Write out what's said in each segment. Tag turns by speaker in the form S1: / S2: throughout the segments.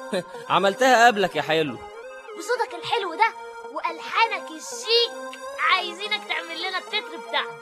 S1: عملتها قبلك يا حلو
S2: بصوتك الحلو ده والحانك الشيك عايزينك تعمل لنا التتر بتاعنا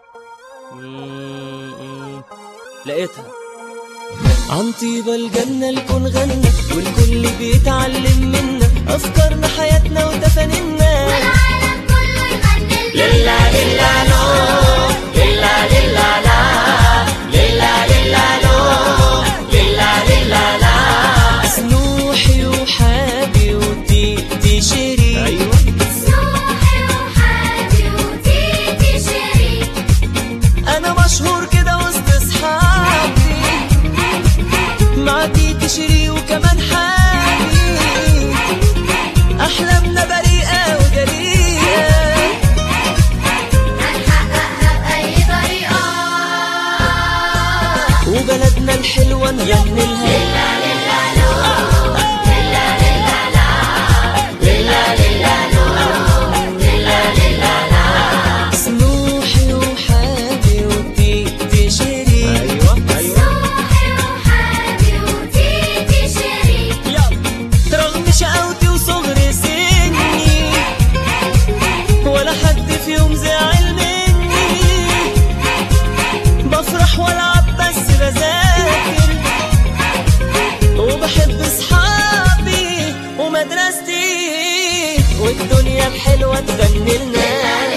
S1: مم، لقيتها
S3: عن طيبة الجنة الكون غنى والكل بيتعلم منا أفكارنا حياتنا وتفانينا
S2: والعالم كله يغني
S3: للا للا لو للا للا لا للا للا لو للا للا لا سنوحي وحابي وتيتي شيرين أيوة
S2: سنوحي وحادي وتيتي شيرين
S3: أنا مشهور كده وسط أصحابي مع تيتي شيري وكمان حابي أحلامنا بريئة وجريئة
S2: هنحققها بأي طريقة
S3: وبلدنا الحلوة نغني لها سنوحي وحابي وتيتي شيري أيوة
S2: سنوحي وحادي وتيتي شيرين
S3: رغم شقاوتي وصغر سني ولا حد في يوم زعل مني بفرح والعب بس بذاكر وبحب اصحابي ومدرستي والدنيا الحلوه تغني لنا